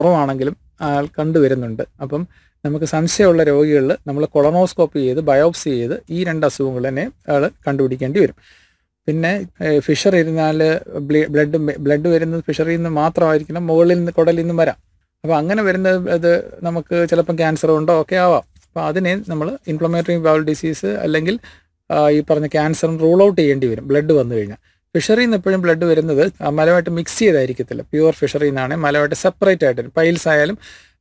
കുറവാണെങ്കിലും ആൾ കണ്ടുവരുന്നുണ്ട് അപ്പം നമുക്ക് സംശയമുള്ള രോഗികളിൽ നമ്മൾ കൊളനോസ്കോപ്പി ചെയ്ത് ബയോപ്സി ചെയ്ത് ഈ രണ്ട് അസുഖങ്ങൾ തന്നെ ആൾ കണ്ടുപിടിക്കേണ്ടി വരും പിന്നെ ഫിഷർ ഇരുന്നാൽ ബ്ലഡ് ബ്ലഡ് വരുന്നത് ഫിഷറിൽ നിന്ന് മാത്രമായിരിക്കണം മുകളിൽ നിന്ന് കുടലിൽ നിന്നും വരാം അപ്പോൾ അങ്ങനെ വരുന്നത് അത് നമുക്ക് ചിലപ്പം ക്യാൻസർ ഉണ്ടോ ഒക്കെ ആവാം അപ്പോൾ അതിനെ നമ്മൾ ഇൻഫ്ലമേറ്ററി ബൗൾ ഡിസീസ് അല്ലെങ്കിൽ ആ, ഈ പറഞ്ഞ ക്യാൻസറും റൂൾ ഔട്ട് ചെയ്യേണ്ടി വരും ബ്ലഡ് വന്നു കഴിഞ്ഞാൽ ഫിഷറിൽ നിന്ന് എപ്പോഴും ബ്ലഡ് വരുന്നത് ആ, മലമായിട്ട് മിക്സ് ചെയ്തായിരിക്കത്തില്ല പ്യുവർ ഫിഷറിൽ നിന്നാണ് മലമായിട്ട് സെപ്പറേറ്റ് ആയിട്ട് വരും പൈൽസ് ആയാലും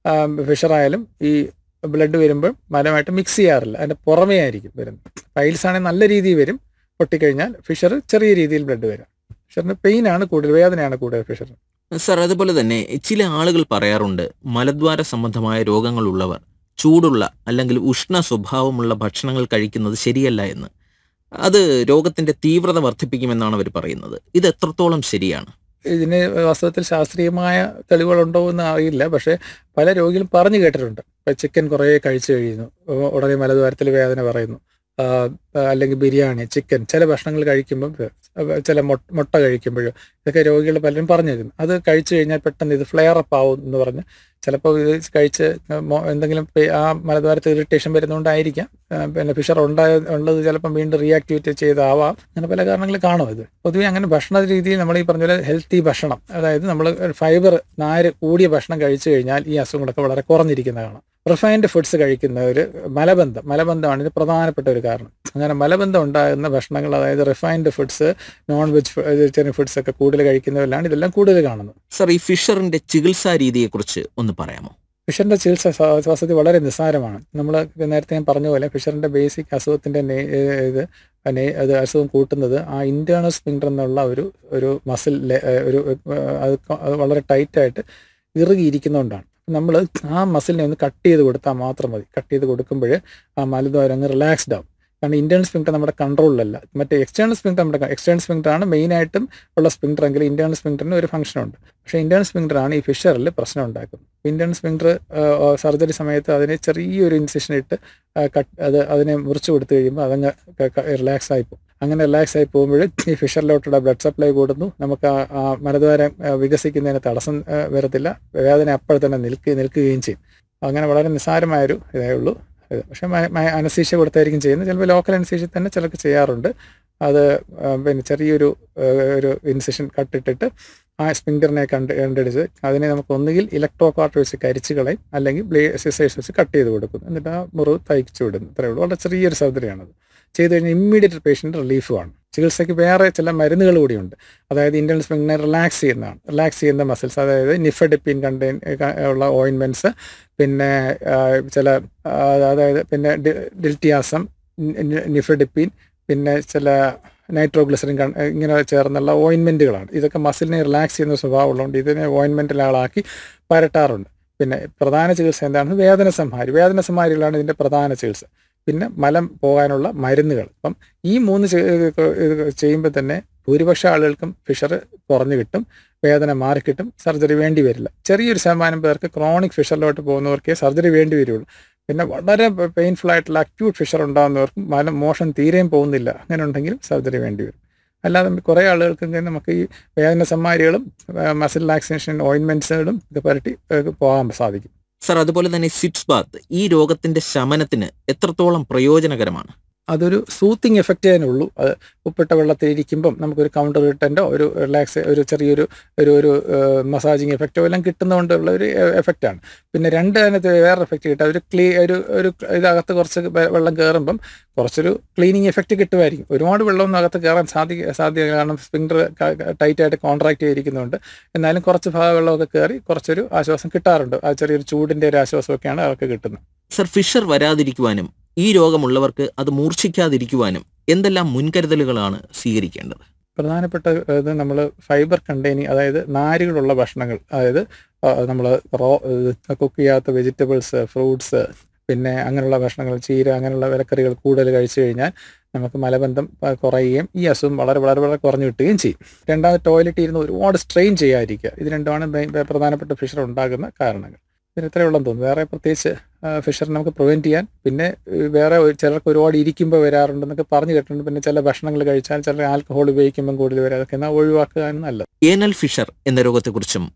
ഫിഷർ ആയാലും ഈ ബ്ലഡ് വരുമ്പോൾ മലമായിട്ട് മിക്സ് ചെയ്യാറില്ല അതിൻ്റെ പുറമേ ആയിരിക്കും വരുന്നത് പൈൽസ് ആണെങ്കിൽ നല്ല രീതിയിൽ വരും പൊട്ടിക്കഴിഞ്ഞാൽ ഫിഷർ ചെറിയ രീതിയിൽ ബ്ലഡ് വരും ഫിഷറിന് പെയിൻ ആണ് കൂടുതൽ വേദനയാണ് കൂടുതൽ ഫിഷറിന് സർ അതുപോലെ തന്നെ ചില ആളുകൾ പറയാറുണ്ട് മലദ്വാര സംബന്ധമായ രോഗങ്ങളുള്ളവർ ചൂടുള്ള അല്ലെങ്കിൽ ഉഷ്ണ സ്വഭാവമുള്ള ഭക്ഷണങ്ങൾ കഴിക്കുന്നത് ശരിയല്ല എന്ന് അത് രോഗത്തിന്റെ തീവ്രത വർദ്ധിപ്പിക്കുമെന്നാണ് അവർ പറയുന്നത് ഇത് എത്രത്തോളം ശരിയാണ് ഇതിന് വാസ്തവത്തിൽ ശാസ്ത്രീയമായ തെളിവുകളുണ്ടോ എന്ന് അറിയില്ല പക്ഷേ പല രോഗികളും പറഞ്ഞു കേട്ടിട്ടുണ്ട് ഇപ്പം ചിക്കൻ കുറേ കഴിച്ചു കഴിയുന്നു ഉ- ഉടനെ മലദ്വാരത്തിൽ വേദന പറയുന്നു ആ, അല്ലെങ്കിൽ ബിരിയാണി ചിക്കൻ ചില ഭക്ഷണങ്ങൾ കഴിക്കുമ്പോൾ ചില മൊ- മുട്ട കഴിക്കുമ്പോഴും ഇതൊക്കെ രോഗികൾ പലരും പറഞ്ഞിരുന്നു അത് കഴിച്ചു കഴിഞ്ഞാൽ പെട്ടെന്ന് ഇത് ഫ്ലെയർ അപ്പ് ആവും എന്ന് പറഞ്ഞ് ചിലപ്പോൾ ഇത് കഴിച്ച് മൊ- എന്തെങ്കിലും പെ- ആ മലദ്വാരത്ത് ഇറിറ്റേഷൻ വരുന്നതുകൊണ്ടായിരിക്കാം ആ, പിന്നെ ഫിഷർ ഉണ്ടായ ഉള്ളത് ചിലപ്പം വീണ്ടും റീആക്ടിവേറ്റ് ചെയ്താവാം അങ്ങനെ പല കാരണങ്ങൾ കാണും ഇത് പൊതുവെ അങ്ങനെ ഭക്ഷണ രീതിയിൽ നമ്മൾ ഈ പറഞ്ഞ പോലെ ഹെൽത്തി ഭക്ഷണം അതായത് നമ്മൾ ഫൈബർ നാര് കൂടിയ ഭക്ഷണം കഴിച്ചു കഴിഞ്ഞാൽ ഈ അസുഖങ്ങളൊക്കെ വളരെ കുറഞ്ഞിരിക്കുന്ന കാണാം റിഫൈൻഡ് ഫുഡ്സ് കഴിക്കുന്നവർ മലബന്ധം മലബന്ധമാണ് ഇത് പ്രധാനപ്പെട്ട ഒരു കാരണം അങ്ങനെ മലബന്ധം ഉണ്ടാകുന്ന ഭക്ഷണങ്ങൾ അതായത് refined foods non veg vegetarian foods ഒക്കെ കൂടുതൽ കഴിക്കുന്നവരിലാണ് ഇതെല്ലാം കൂടുതൽ കാണുന്നത് സർ ഈ ഫിഷറിന്റെ ചികിത്സാ രീതിയെക്കുറിച്ച് ഒന്ന് പറയാമോ ഫിഷറിന്റെ ചികിത്സ സ- വാസ്തവത്തിൽ വളരെ നിസ്സാരമാണ് നമ്മൾ നേരത്തെ ഞാൻ പറഞ്ഞ പോലെ ഫിഷറിന്റെ ബേസിക് അസുഖത്തിന്റെ നെ- ഏഹ് ഇത് നെ- അത് അസുഖം കൂട്ടുന്നത് ആ ഇന്റേണൽ സ്പിങ്ഡർ എന്നുള്ള ഒരു ഒരു മസിൽ ഒരു ഏഹ് അത് ക- അത് വളരെ ടൈറ്റായിട്ട് ഇറുകിയിരിക്കുന്നതുകൊണ്ടാണ് നമ്മൾ ആ മസിലിനെ ഒന്ന് കട്ട് ചെയ്ത് കൊടുത്താൽ മാത്രം മതി കട്ട് ചെയ്ത് കൊടുക്കുമ്പോൾ ആ മലദ്വാരം അങ്ങ് റിലാക്സ്ഡ് ആവും കാരണം ഇന്റേണൽ സ്പിങ്ഡർ നമ്മുടെ കൺട്രോളിലല്ല മറ്റേ എക്സ്റ്റേണൽ സ്പിങ്ഡർ നമ്മുടെ എക്സ്റ്റേണൽ സ്പിങ്ഡർ ആണ് മെയിനായിട്ടും ഉള്ള സ്പിങ്ഡർ എങ്കിൽ ഇന്റേണൽ സ്പിങ്ഡറിന് ഒരു ഫംഗ്ഷൻ ഉണ്ട് പക്ഷേ ഇന്റേണൽ സ്പിങ്ഡർ ആണ് ഈ ഫിഷറിൽ പ്രശ്നം ഉണ്ടാക്കുന്നത് ഇന്റേണൽ സ്പിങ്ഡർ സർജറി സമയത്ത് അതിനെ ചെറിയൊരു ഇൻസിഷൻ ഇട്ട് ആ, കട്ട് അത് അതിനെ മുറിച്ച് കൊടുത്തു കഴിയുമ്പോൾ അതങ്ങ് റിലാക്സ് ആയി പോകും അങ്ങനെ റിലാക്സ് ആയി പോകുമ്പോൾ ഈ ഫിഷറിലോട്ടുള്ള ബ്ലഡ് സപ്ലൈ കൂടുന്നു നമുക്ക് ആ ആ മലദ്വാരം ആ, വികസിക്കുന്നതിന് തടസ്സം ആ, വരത്തില്ല വേദന അപ്പോൾ തന്നെ നിൽക്കുക നിൽക്കുകയും ചെയ്യും അങ്ങനെ വളരെ നിസ്സാരമായൊരു ഇതേ ഉള്ളൂ ഇത് പക്ഷേ അനസീഷ്യ കൊടുത്തായിരിക്കും ചെയ്യുന്നത് ചിലപ്പോൾ ലോക്കൽ അനസീഷ്യ തന്നെ ചിലർക്ക് ചെയ്യാറുണ്ട് അത് ആ, പിന്നെ ചെറിയൊരു ആ, ഒരു ഇൻസിഷൻ കട്ടിട്ടിട്ട് ആ സ്പിങ്ഡറിനെ കണ്ട് കണ്ടടിച്ച് അതിനെ നമുക്ക് ഒന്നുകിൽ ഇലക്ട്രോ കാർട്ട് വെച്ച് കരിച്ച് കളയും അല്ലെങ്കിൽ ബ്ലേ സിസേഴ്സ് വെച്ച് കട്ട് ചെയ്ത് കൊടുക്കും എന്നിട്ട് ആ മുറിവ് തയ്ച്ചു വിടുന്നു ഇത്രയേ ഉള്ളൂ വളരെ ചെറിയൊരു സർജറിയാണത് ചെയ്ത് കഴിഞ്ഞാൽ ഇമ്മീഡിയറ്റ് പേഷ്യൻ്റ് റിലീഫുമാണ് ചികിത്സയ്ക്ക് വേറെ ചില മരുന്നുകൾ കൂടിയുണ്ട് അതായത് ഇന്റേണൽ സ്പിങ്ങിനെ റിലാക്സ് ചെയ്യുന്നതാണ് റിലാക്സ് ചെയ്യുന്ന മസിൽസ് അതായത് നിഫഡിപ്പിൻ കണ്ടെയ്ൻ ഉള്ള ഓയിൻമെൻറ്റ്സ് പിന്നെ ആ, ചില ആ, അതായത് പിന്നെ ഡി- ഡിൽറ്റിയാസം നി- നിഫഡിപ്പിൻ പിന്നെ ചില നൈട്രോഗ്ലിസറിൻ കൺ ഇങ്ങനെ ചേർന്നുള്ള ഓയിൻമെൻറ്റുകളാണ് ഇതൊക്കെ മസിലിനെ റിലാക്സ് ചെയ്യുന്ന സ്വഭാവമുള്ളതുകൊണ്ട് ഇതിനെ ഓയിൻമെൻറ്റിലാളാക്കി പരട്ടാറുണ്ട് പിന്നെ പ്രധാന ചികിത്സ എന്താണ് വേദന സംഹാരി വേദന സംഹാരികളാണ് ഇതിൻ്റെ പ്രധാന ചികിത്സ പിന്നെ മലം പോകാനുള്ള മരുന്നുകൾ അപ്പം ഈ മൂന്ന് ചെയ്യുമ്പോൾ തന്നെ ഭൂരിപക്ഷ ആളുകൾക്കും ഫിഷർ കുറഞ്ഞു കിട്ടും വേദന മാറിക്കിട്ടും സർജറി വേണ്ടി വരില്ല ചെറിയൊരു ശതമാനം പേർക്ക് ക്രോണിക് ഫിഷറിലോട്ട് പോകുന്നവർക്കേ സർജറി വേണ്ടി വരുള്ളൂ പിന്നെ വളരെ പെയിൻഫുൾ ആയിട്ടുള്ള അക്യൂട്ട് ഫിഷർ ഉണ്ടാകുന്നവർക്കും മലം മോഷൻ തീരെയും പോകുന്നില്ല അങ്ങനെ ഉണ്ടെങ്കിലും സർജറി വേണ്ടി വരും അല്ലാതെ കുറേ ആളുകൾക്ക് ഇങ്ങനെ നമുക്ക് ഈ വേദന സമ്മാരികളും മസിൽ റിലാക്സേഷൻ ഓയിൻമെൻറ്റ്സുകളും ഒക്കെ പുരട്ടി ഏഹ് പോകാൻ സാധിക്കും സർ അതുപോലെ തന്നെ സിറ്റ്സ് ബാത്ത് ഈ രോഗത്തിന്റെ ശമനത്തിന് എത്രത്തോളം പ്രയോജനകരമാണ് അതൊരു സൂത്തിങ് എഫക്റ്റ് അതിനുള്ളൂ അത് ഉപ്പിട്ട വെള്ളത്തിൽ ഇരിക്കുമ്പം നമുക്കൊരു കൗണ്ടർ റിട്ടൻ്റോ ഒരു റിലാക്സ് ഒരു ചെറിയൊരു ഒരു ഒരു മസാജിങ് എഫക്റ്റോ എല്ലാം കിട്ടുന്നതുകൊണ്ടുള്ള ഒരു എഫക്റ്റാണ് പിന്നെ രണ്ട് അതിനകത്ത് വേറെ എഫക്റ്റ് കിട്ടുക ഒരു ക്ലീ ഒരു ഒരു ഇതകത്ത് കുറച്ച് വെ- വെള്ളം കയറുമ്പം കുറച്ചൊരു ക്ലീനിങ് എഫക്റ്റ് കിട്ടുമായിരിക്കും ഒരുപാട് വെള്ളമൊന്നും അകത്ത് കയറാൻ സാധിക്ക സാധ്യത കാരണം സ്പിങ്ഡർ ടൈറ്റായിട്ട് കോൺട്രാക്ട് ചെയ്തിരിക്കുന്നുണ്ട് എന്നാലും കുറച്ച് ഭാഗം വെള്ളമൊക്കെ കയറി കുറച്ചൊരു ആശ്വാസം കിട്ടാറുണ്ട് ആ ചെറിയൊരു ചൂടിൻ്റെ ഒരു ആശ്വാസമൊക്കെയാണ് അവർക്ക് കിട്ടുന്നത് സർ ഫിഷർ വരാതിരിക്കുവാനും ഈ രോഗമുള്ളവർക്ക് അത് മൂർച്ഛിക്കാതിരിക്കുവാനും എന്തെല്ലാം മുൻകരുതലുകളാണ് സ്വീകരിക്കേണ്ടത് പ്രധാനപ്പെട്ട ഇത് നമ്മൾ ഫൈബർ കണ്ടെയ്നിങ് അതായത് നാരുകളുള്ള ഭക്ഷണങ്ങൾ അതായത് നമ്മൾ റോ കുക്ക് ചെയ്യാത്ത വെജിറ്റബിൾസ് ഫ്രൂട്ട്സ് പിന്നെ അങ്ങനെയുള്ള ഭക്ഷണങ്ങൾ ചീര അങ്ങനെയുള്ള വിലക്കറികൾ കൂടുതൽ കഴിച്ചു കഴിഞ്ഞാൽ നമുക്ക് മലബന്ധം ആ, കുറയുകയും ഈ അസുഖം വളരെ വളരെ വളരെ കുറഞ്ഞു കിട്ടുകയും ചെയ്യും രണ്ടാമത് ടോയ്ലറ്റ് ഇരുന്ന് ഒരുപാട് സ്ട്രെയിൻ ചെയ്യാതിരിക്കുക ഇത് രണ്ടുമാണ് മെയിൻ- പ്രധാനപ്പെട്ട ഫിഷർ ഉണ്ടാകുന്ന കാരണങ്ങൾ പിന്നെ ഇത്രയേ ഉള്ളെന്ന് തോന്നുന്നു വേറെ പ്രത്യേകിച്ച് ഫിഷർ നമുക്ക് പ്രിവെൻറ്റ് ചെയ്യാൻ പിന്നെ ഏഹ്, വേറെ ഒരു- ചിലർക്ക് ഒരുപാട് ഇരിക്കുമ്പോൾ വരാറുണ്ടെന്നൊക്കെ പറഞ്ഞു കേട്ടിട്ടുണ്ട് പിന്നെ ചില ഭക്ഷണങ്ങൾ കഴിച്ചാൽ ചില ആൽക്കഹോൾ ഉപയോഗിക്കുമ്പോൾ കൂടുതൽ വരാം അതൊക്കെ എന്നാൽ ഒഴിവാക്കുക നല്ലത് ഏനൽ ഫിഷർ എന്ന രോഗത്തെക്കുറിച്ചും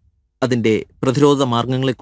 അതിൻ്റെ പ്രതിരോധ മാർഗങ്ങളെ